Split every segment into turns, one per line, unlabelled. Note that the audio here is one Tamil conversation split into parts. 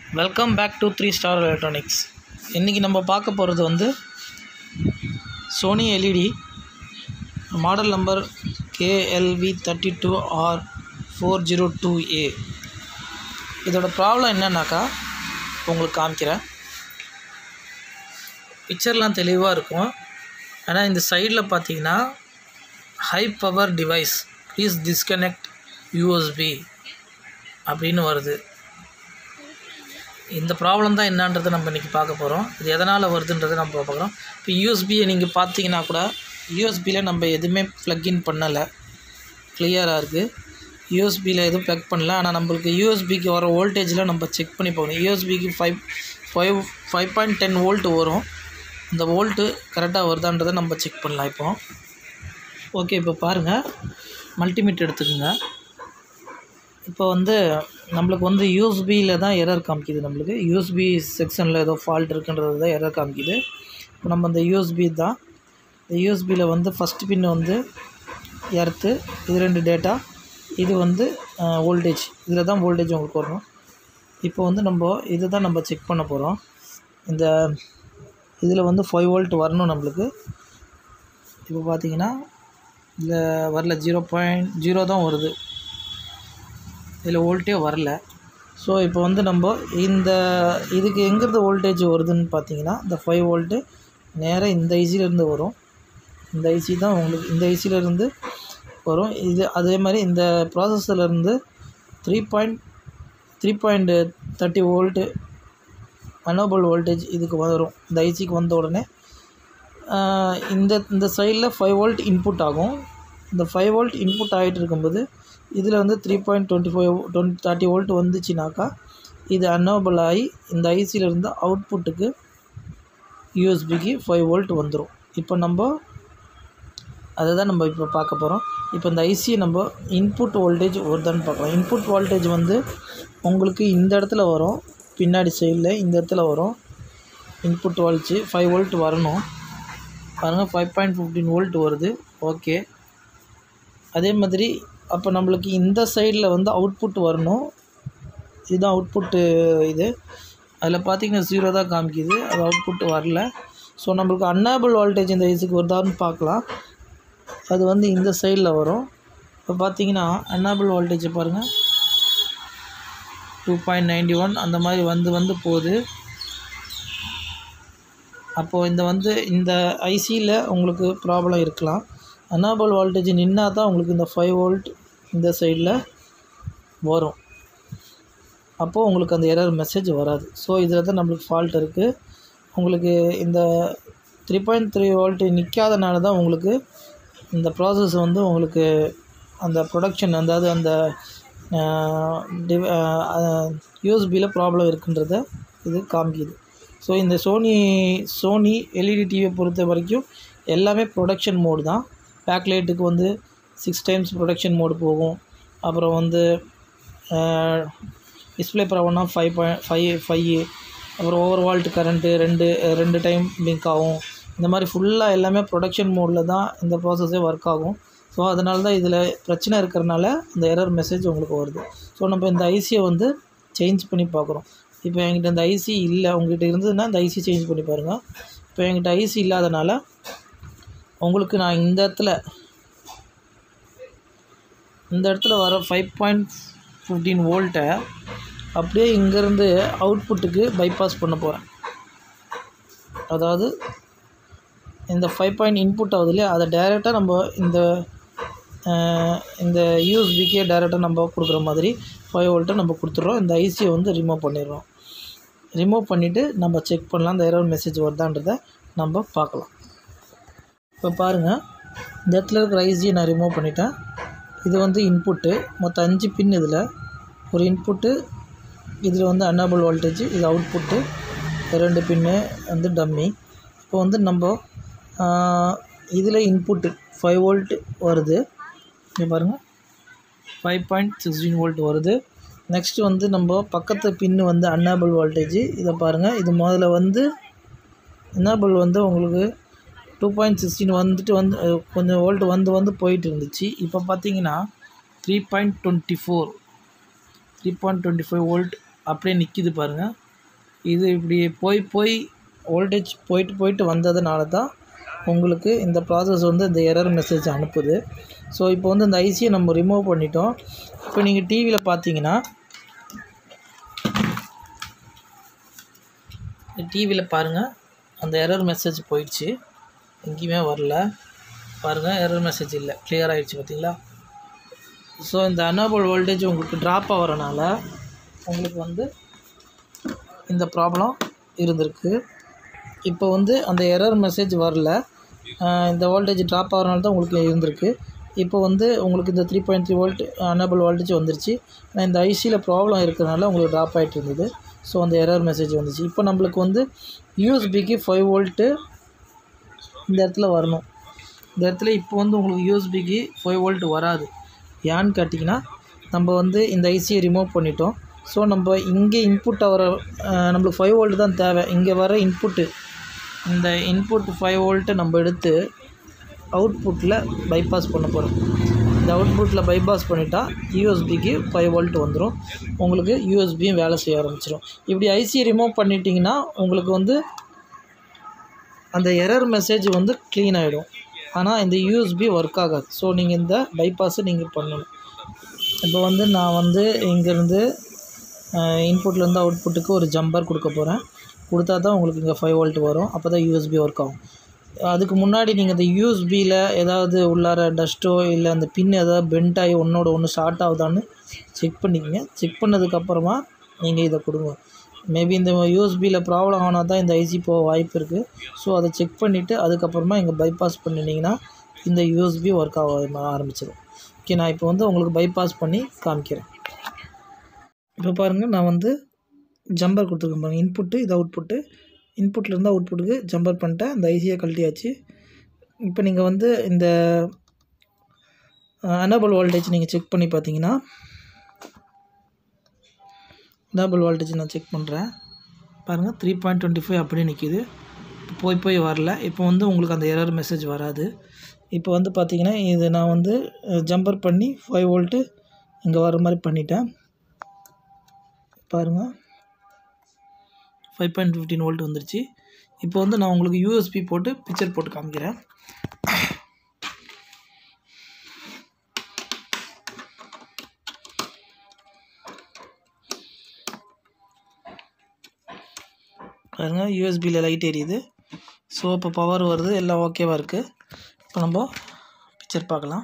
welcome back to three star electronics இன்றைக்கி நம்ம பார்க்க போகிறது வந்து Sony LED model number KLV thirty two R four zero two A இதோட ப்ராப்ளம் என்னன்னாக்கா உங்களுக்கு காமிக்கிறேன் பிக்சர்லாம் தெளிவாக இருக்கும் ஆனால் இந்த சைடில் பார்த்தீங்கன்னா high power device please disconnect USB அப்படின்னு வருது இந்த ப்ராப்ளம் தான் என்னன்றதை நம்ம இன்றைக்கி பார்க்க போகிறோம் இது எதனால் வருதுன்றதை நம்ம பார்க்குறோம் இப்போ யூஎஸ்பியை நீங்கள் பார்த்தீங்கன்னா கூட யூஎஸ்பியில் நம்ம எதுவுமே ப்ளக்இன் பண்ணலை கிளியராக இருக்குது யூஎஸ்பியில் எதுவும் ப்ளக் பண்ணல ஆனால் நம்மளுக்கு யூஎஸ்பிக்கு வர வோல்டேஜில் நம்ம செக் பண்ணி போகணும் யூஎஸ்பிக்கு five five five point ten volt வரும் இந்த வோல்ட்டு கரெக்டாக வருதான்றதை நம்ம செக் பண்ணலாம் இப்போ ஓகே இப்போ பாருங்கள் மல்டிமீட்டர் எடுத்துக்கோங்க இப்போ வந்து நம்மளுக்கு வந்து யூஎஸ்பியில் தான் எரர் காமிக்குது நம்மளுக்கு யூஎஸ்பி செக்ஷனில் ஏதோ ஃபால்ட் இருக்குன்றது தான் எரர் காமிக்குது இப்போ நம்ம அந்த யூஎஸ்பி தான் இந்த யூஎஸ்பியில் வந்து ஃபஸ்ட் பின் வந்து எர்த்து இது ரெண்டு டேட்டா இது வந்து வோல்டேஜ் இதில் தான் வோல்டேஜ் உங்களுக்கு வரணும் இப்போ வந்து நம்ம இதை தான் நம்ம செக் பண்ண போகிறோம் இந்த இதில் வந்து ஃபைவ் வோல்ட் வரணும் நம்மளுக்கு இப்போ பார்த்தீங்கன்னா இதில் வரல ஜீரோ பாயிண்ட் ஜீரோ தான் வருது இதில் வோல்ட்டே வரல ஸோ இப்போ வந்து நம்ம இந்த இதுக்கு எங்கேருந்து வோல்டேஜ் வருதுன்னு பார்த்தீங்கன்னா இந்த ஃபைவ் வோல்ட்டு நேராக இந்த ஐசியிலேருந்து வரும் இந்த ஐசி தான் உங்களுக்கு இந்த ஐசியிலேருந்து வரும் இது அதே மாதிரி இந்த ப்ராசஸர்லேருந்து three point three point thirty volt enable voltage இதுக்கு வரும் இந்த ஐசிக்கு வந்த உடனே இந்த இந்த சைடில் ஃபைவ் வோல்ட் இன்புட் ஆகும் இந்த ஃபைவ் வோல்ட் இன்புட் ஆகிட்டு இருக்கும்போது இதில் வந்து three point twenty five twenty thirty volt வந்துச்சுனாக்கா இது அன்னோபிள் ஆகி இந்த ஐசியிலேருந்து அவுட்புட்டுக்கு யூஎஸ்பிக்கு ஃபைவ் வோல்ட் வந்துடும் இப்போ நம்ம அதை தான் நம்ம இப்போ பார்க்க போகிறோம் இப்போ இந்த ஐசியை நம்ம இன்புட் வோல்டேஜ் வருதான்னு பார்க்கலாம் இன்புட் வோல்டேஜ் வந்து உங்களுக்கு இந்த இடத்துல வரும் பின்னாடி சைடில் இந்த இடத்துல வரும் இன்புட் வோல்டேஜ் ஃபைவ் வோல்ட் வரணும் பாருங்கள் ஃபைவ் பாயிண்ட் ஃபிஃப்டீன் வோல்ட் வருது ஓகே அதே மாதிரி அப்போ நம்மளுக்கு இந்த சைடில் வந்து அவுட்புட் வரணும் இதுதான் அவுட்புட்டு இது அதில் பார்த்திங்கன்னா ஜீரோ தான் காமிக்குது அது அவுட்புட் வரல ஸோ நம்மளுக்கு அன்னாபிள் வோல்டேஜ் இந்த ஐஸுக்கு வருதான்னு பார்க்கலாம் அது வந்து இந்த சைடில் வரும் இப்போ பார்த்தீங்கன்னா அன்னாபிள் வோல்டேஜை பாருங்கள் டூ பாயிண்ட் நைன்டி ஒன் அந்த மாதிரி வந்து வந்து போகுது அப்போது இந்த வந்து இந்த ஐசியில் உங்களுக்கு ப்ராப்ளம் இருக்கலாம் அனாபல் வோல்டேஜ் நின்னா தான் உங்களுக்கு இந்த ஃபைவ் வோல்ட் இந்த சைடில் வரும் அப்போது உங்களுக்கு அந்த எரர் மெசேஜ் வராது ஸோ இதில் தான் நம்மளுக்கு ஃபால்ட் இருக்குது உங்களுக்கு இந்த த்ரீ பாயிண்ட் த்ரீ வோல்ட்டு நிற்காதனால தான் உங்களுக்கு இந்த ப்ராசஸ் வந்து உங்களுக்கு அந்த ப்ரொடக்ஷன் அதாவது அந்த டிவ யூஎஸ்பியில் ப்ராப்ளம் இருக்குன்றத இது காமிக்குது ஸோ இந்த சோனி சோனி எல்இடி டிவியை பொறுத்த வரைக்கும் எல்லாமே ப்ரொடக்ஷன் மோடு தான் பேக்லைட்டுக்கு வந்து சிக்ஸ் டைம்ஸ் ப்ரொடக்ஷன் மோடு போகும் அப்புறம் வந்து டிஸ்பிளே ப்ராப்ளம்னா ஃபைவ் பாயிண்ட் ஃபைவ் ஃபைவ் அப்புறம் ஓவர் வால்ட் கரண்ட்டு ரெண்டு ரெண்டு டைம் பிங்க் ஆகும் இந்த மாதிரி ஃபுல்லாக எல்லாமே ப்ரொடக்ஷன் மோடில் தான் இந்த ப்ராசஸே ஒர்க் ஆகும் ஸோ அதனால தான் இதில் பிரச்சனை இருக்கிறனால இந்த எரர் மெசேஜ் உங்களுக்கு வருது ஸோ நம்ம இந்த ஐசியை வந்து சேஞ்ச் பண்ணி பார்க்குறோம் இப்போ என்கிட்ட இந்த ஐசி இல்லை உங்கள்கிட்ட இருந்ததுன்னா இந்த ஐசி சேஞ்ச் பண்ணி பாருங்கள் இப்போ என்கிட்ட ஐசி இல்லாதனால உங்களுக்கு நான் இந்த இடத்துல இந்த இடத்துல வர ஃபைவ் பாயிண்ட் ஃபிஃப்டீன் வோல்ட்டை அப்படியே இங்கேருந்து அவுட்புட்டுக்கு பைபாஸ் பண்ண போகிறேன் அதாவது இந்த ஃபைவ் பாயிண்ட் இன்புட் ஆகுது இல்லையா அதை டைரெக்டாக நம்ம இந்த இந்த யூஎஸ்பிக்கே டைரெக்டாக நம்ம கொடுக்குற மாதிரி ஃபைவ் வோல்ட்டை நம்ம கொடுத்துட்றோம் இந்த ஐசியை வந்து ரிமூவ் பண்ணிடுறோம் ரிமூவ் பண்ணிவிட்டு நம்ம செக் பண்ணலாம் இந்த எரர் மெசேஜ் வருதான்றதை நம்ம பார்க்கலாம் இப்போ பாருங்கள் இந்த இடத்துல இருக்கிற ஐசியை நான் ரிமூவ் பண்ணிட்டேன் இது வந்து இன்புட்டு மொத்தம் அஞ்சு பின் இதில் ஒரு இன்புட்டு இதில் வந்து அன்னபிள் வோல்டேஜ் இது அவுட்புட்டு ரெண்டு பின்னு வந்து டம்மி இப்போ வந்து நம்ம இதில் இன்புட்டு ஃபைவ் வோல்ட் வருது இங்கே பாருங்கள் ஃபைவ் பாயிண்ட் சிக்ஸ்டீன் வோல்ட் வருது நெக்ஸ்ட்டு வந்து நம்ம பக்கத்து பின்னு வந்து அன்னபிள் வோல்டேஜ் இதை பாருங்கள் இது முதல்ல வந்து அன்னபிள் வந்து உங்களுக்கு டூ பாயிண்ட் சிக்ஸ்டீன் வந்துட்டு வந்து கொஞ்சம் வோல்ட் வந்து வந்து போயிட்டு இருந்துச்சு இப்போ பார்த்தீங்கன்னா three point twenty four three point twenty five volt அப்படியே நிற்கிது பாருங்கள் இது இப்படி போய் போய் வோல்டேஜ் போயிட்டு போயிட்டு வந்ததுனால தான் உங்களுக்கு இந்த ப்ராசஸ் வந்து இந்த எரர் மெசேஜ் அனுப்புது ஸோ இப்போ வந்து இந்த ஐசியை நம்ம ரிமூவ் பண்ணிட்டோம் இப்போ நீங்கள் டிவியில் பார்த்தீங்கன்னா டிவியில் பாருங்கள் அந்த எரர் மெசேஜ் போயிடுச்சு எங்கேயுமே வரல பாருங்கள் எரர் மெசேஜ் இல்லை கிளியர் ஆகிடுச்சு பார்த்தீங்களா ஸோ இந்த அனேபிள் வோல்டேஜ் உங்களுக்கு ட்ராப் ஆகிறனால உங்களுக்கு வந்து இந்த ப்ராப்ளம் இருந்திருக்கு இப்போ வந்து அந்த எரர் மெசேஜ் வரல ஆஹ் இந்த வோல்டேஜ் ட்ராப் ஆகிறனால தான் உங்களுக்கு இருந்திருக்கு இப்போ வந்து உங்களுக்கு இந்த three point three volt enable voltage வந்துருச்சு ஆனால் இந்த ஐசியில் ப்ராப்ளம் இருக்கிறனால உங்களுக்கு ட்ராப் ஆகிட்டு இருந்தது ஸோ அந்த எரர் மெசேஜ் வந்துச்சு இப்போ நம்மளுக்கு வந்து யூஎஸ்பிக்கு ஃபைவ் வோல்ட்டு இந்த இடத்துல வரணும் இந்த இடத்துல இப்போ வந்து உங்களுக்கு யூஎஸ்பிக்கு ஃபைவ் வோல்ட் வராது ஏன்னு கேட்டிங்கன்னா நம்ம வந்து இந்த ஐசியை ரிமூவ் பண்ணிட்டோம் ஸோ நம்ம இங்கே இன்புட் வர அஹ், நம்மளுக்கு ஃபைவ் வோல்ட் தான் தேவை இங்கே வர இன்புட்டு இந்த இன்புட் ஃபைவ் வோல்ட்டை நம்ம எடுத்து அவுட்புட்டில் பைபாஸ் பண்ண போகிறோம் இந்த அவுட்புட்டில் பைபாஸ் பண்ணிட்டா யூஎஸ்பிக்கு ஃபைவ் வோல்ட் வந்துடும் உங்களுக்கு யூஎஸ்பியும் வேலை செய்ய ஆரம்பிச்சிடும் இப்படி ஐசி ரிமூவ் பண்ணிட்டீங்கன்னா உங்களுக்கு வந்து அந்த எரர் மெசேஜ் வந்து க்ளீன் ஆகிடும் ஆனால் இந்த யூஎஸ்பி ஒர்க் ஆகாது ஸோ நீங்கள் இந்த பைபாஸை நீங்கள் பண்ணணும் இப்போ வந்து நான் வந்து இங்கேருந்து இன்புட்லேருந்து அவுட்புட்டுக்கு ஒரு ஜம்பர் கொடுக்க போகிறேன் கொடுத்தா தான் உங்களுக்கு இங்கே ஃபைவ் வோல்ட் வரும் அப்போ தான் யூஎஸ்பி ஒர்க் ஆகும் அதுக்கு முன்னாடி நீங்கள் இந்த யூஎஸ்பியில் ஏதாவது உள்ளார டஸ்ட்டோ இல்லை அந்த பின் ஏதாவது பெண்ட் ஆகி ஒன்றோட ஒன்று ஷார்ட் ஆகுதான்னு செக் பண்ணிக்கங்க செக் பண்ணதுக்கப்புறமா நீங்கள் இதை கொடுங்க மேபி இந்த யூஎஸ்பியில் ப்ராப்ளம் ஆனால் தான் இந்த ஐசி போக வாய்ப்பு இருக்குது ஸோ அதை செக் பண்ணிவிட்டு அதுக்கப்புறமா இங்கே பைபாஸ் பண்ணினீங்கன்னா இந்த யூஎஸ்பி ஒர்க் ஆக ஆரம்பிச்சிடும் ஓகே நான் இப்போ வந்து உங்களுக்கு பைபாஸ் பண்ணி காமிக்கிறேன் இப்போ பாருங்கள் நான் வந்து ஜம்பர் கொடுத்துருக்கேன் பாருங்கள் இன்புட்டு இது அவுட்புட்டு இன்புட்லேருந்து அவுட்புட்டுக்கு ஜம்பர் பண்ணிட்டேன் இந்த ஐசியை கழட்டியாச்சு இப்போ நீங்கள் வந்து இந்த அனேபிள் வோல்டேஜ் நீங்கள் செக் பண்ணி பார்த்தீங்கன்னா அனேபிள் வோல்டேஜ் நான் செக் பண்ணுறேன் பாருங்கள் த்ரீ பாயிண்ட் டுவெண்ட்டி ஃபைவ் அப்படியே நிற்கிது போய் போய் வரல இப்போ வந்து உங்களுக்கு அந்த எரர் மெசேஜ் வராது இப்போ வந்து பார்த்தீங்கன்னா இது நான் வந்து ஜம்பர் பண்ணி ஃபைவ் வோல்ட்டு இங்கே வர மாதிரி பண்ணிட்டேன் பாருங்கள் ஃபைவ் பாயிண்ட் ஃபிஃப்டீன் வோல்ட் வந்துருச்சு இப்போ வந்து நான் உங்களுக்கு யூஎஸ்பி போட்டு பிக்சர் போட்டு காமிக்கிறேன் பாருங்க யூஎஸ்பியில் லைட் எரியுது ஸோ இப்போ பவர் வருது எல்லாம் ஓகேவாக இருக்குது இப்போ நம்ம பிக்சர் பார்க்கலாம்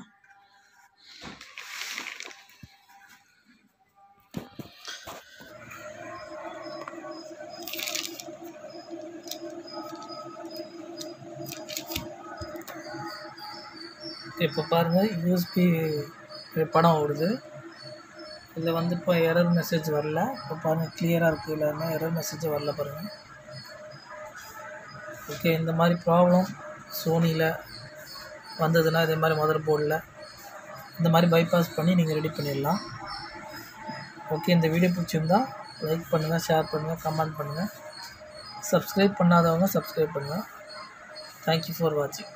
இப்போ பாருங்கள் யூஎஸ்பி படம் ஓடுது இதில் வந்து இப்போ எரர் மெசேஜ் வரல இப்போ பாருங்கள் கிளியராக இருக்குது எல்லாருமே எரர் மெசேஜ் வரல பாருங்கள் ஓகே இந்த மாதிரி ப்ராப்ளம் சோனியில் வந்ததுன்னா இதே மாதிரி மதர் போர்டில் இந்த மாதிரி பைபாஸ் பண்ணி நீங்கள் ரெடி பண்ணிடலாம் ஓகே இந்த வீடியோ பிடிச்சிருந்தா லைக் பண்ணுங்கள் ஷேர் பண்ணுங்கள் கமெண்ட் பண்ணுங்கள் சப்ஸ்கிரைப் பண்ணாதவங்க சப்ஸ்கிரைப் பண்ணுங்கள் தேங்க்யூ ஃபார் வாட்சிங்